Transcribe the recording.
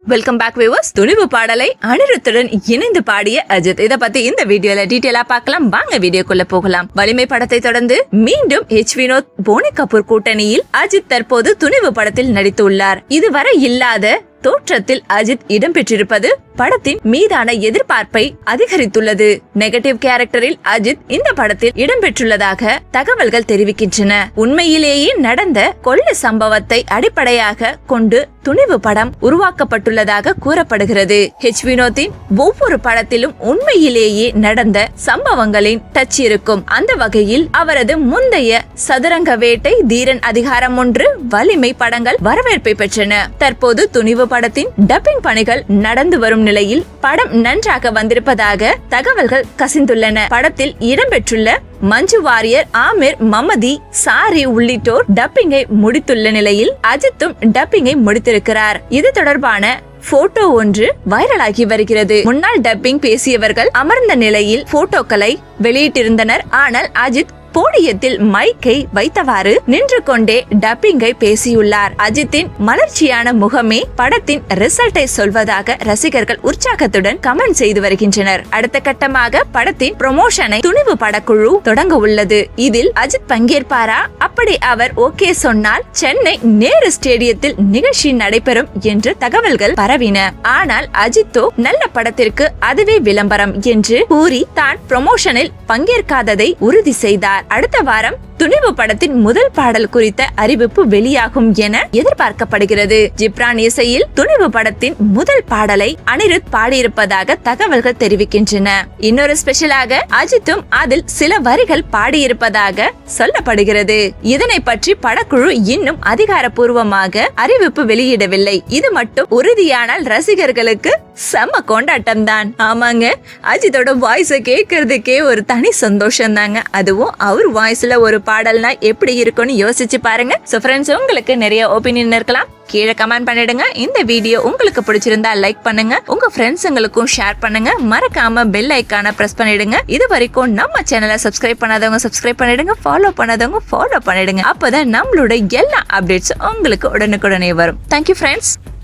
welcome back viewers துணிவு பாடலை அனிருத்துடன் இணைந்து பாடிய அஜித் இத பத்தி இந்த வீடியோல டீடைலா பார்க்கலாம் வாங்க வீடியோக்குள்ள போகலாம் வலிமை படத்தை தொடர்ந்து மீண்டும் ஹெச் வினோத் போனி கபூர் கூட்டணியில் அஜித் தற்போது துணிவு படத்தில் நடித்துள்ளார் இதுவரை இல்லாத தோற்றத்தில் அஜித் இடம்பெற்றிருப்பது படத்தின் மீதான எதிர்பார்ப்பை அதிகரித்துள்ளது நெகட்டிவ் கேரக்டரில் அஜித் இந்த படத்தில் இடம்பெற்றுள்ளதாக தகவல்கள் தெரிவிக்கின்றன உண்மையிலேயே நடந்த கொள்ளை சம்பவத்தை அடிப்படையாக கொண்டு துணிவு படம் உருவாக்கப்பட்டுள்ளதாக கூறப்படுகிறது ஹெச் வினோத்தின் ஒவ்வொரு படத்திலும் உண்மையிலேயே நடந்த சம்பவங்களின் டச் இருக்கும் அந்த வகையில் அவரது முந்தைய சதுரங்க வேட்டை தீரன் அதிகாரம் ஒன்று வலிமை படங்கள் வரவேற்பை பெற்றன தற்போது துணிவு படத்தின் டப்பிங் பணிகள் நடந்து வரும் நிலையில் படம் நன்றாக வந்திருப்பதாக தகவல்கள் கசிந்துள்ளன படத்தில் இடம்பெற்றுள்ள மஞ்சு வாரியர் ஆமிர் மமதி சாரி உள்ளிட்டோர் டப்பிங்கை முடித்துள்ள நிலையில் அஜித்தும் டப்பிங்கை முடித்திருக்கிறார் இது தொடர்பான போட்டோ ஒன்று வைரலாகி வருகிறது முன்னாள் டப்பிங் பேசியவர்கள் அமர்ந்த நிலையில் போட்டோக்களை வெளியிட்டிருந்தனர் ஆனால் அஜித் போடியத்தில் மைக்கை வைத்தவாறு நின்று கொண்டே டப்பிங்கை பேசியுள்ளார் அஜித்தின் மலர்ச்சியான முகமே படத்தின் ரிசல்ட்டை சொல்வதாக ரசிகர்கள் உற்சாகத்துடன் கமெண்ட் செய்து வருகின்றனர் அடுத்த கட்டமாக படத்தின் ப்ரொமோஷனை துணிவு படக்குழு தொடங்க உள்ளது இதில் அஜித் பங்கேற்பாரா அப்படி அவர் ஓகே சொன்னால் சென்னை நேரு ஸ்டேடியத்தில் நிகழ்ச்சி நடைபெறும் என்று தகவல்கள் பரவின ஆனால் அஜித்தோ நல்ல படத்திற்கு அதுவே விளம்பரம் என்று கூறி தான் ப்ரொமோஷனில் பங்கேற்காததை உறுதி செய்தார் அடுத்த வாரம் துணிவு படத்தின் முதல் பாடல் குறித்த அறிவிப்பு வெளியாகும் என எதிர்பார்க்கப்படுகிறது ஜிப்ரான் இசையில் துணிவு படத்தின் முதல் பாடலை அனிருத் பாடியிருப்பதாக தகவல்கள் தெரிவிக்கின்றன இன்னொரு ஸ்பெஷலாக அஜித்தும் அதில் சில வரிகள் பாடியிருப்பதாக சொல்லப்படுகிறது இதனை பற்றி படக்குழு இன்னும் அதிகாரப்பூர்வமாக அறிவிப்பு வெளியிடவில்லை இது மட்டும் உறுதியானால் ரசிகர்களுக்கு செம்ம கொண்டாட்டம் தான் ஆமாங்க அஜித்தோட வாய்ஸ கேட்கறதுக்கே ஒரு தனி சந்தோஷம் தாங்க அதுவும் அவர் வாய்ஸ்ல ஒரு பாடல்னா எப்படி இருக்கும்னு யோசிச்சு பாருங்க சோ ஃப்ரெண்ட்ஸ் உங்களுக்கு நிறைய ஒப்பீனியன் இருக்கலாம் கீழே கமெண்ட் பண்ணிடுங்க இந்த வீடியோ உங்களுக்கு பிடிச்சிருந்தா லைக் பண்ணுங்க உங்க ஃப்ரெண்ட்ஸுங்களுக்கும் ஷேர் பண்ணுங்க மறக்காம பெல் ஐக்கான பிரஸ் பண்ணிடுங்க இது வரைக்கும் நம்ம சேனலை சப்ஸ்கிரைப் பண்ணாதவங்க சப்ஸ்கிரைப் பண்ணிடுங்க ஃபாலோ பண்ணாதவங்க ஃபாலோ பண்ணிடுங்க அப்பதான் நம்மளோட எல்லா அப்டேட்ஸ் உங்களுக்கு உடனுக்குடனே வரும் தேங்க்யூ ஃப்ரெண்ட்ஸ்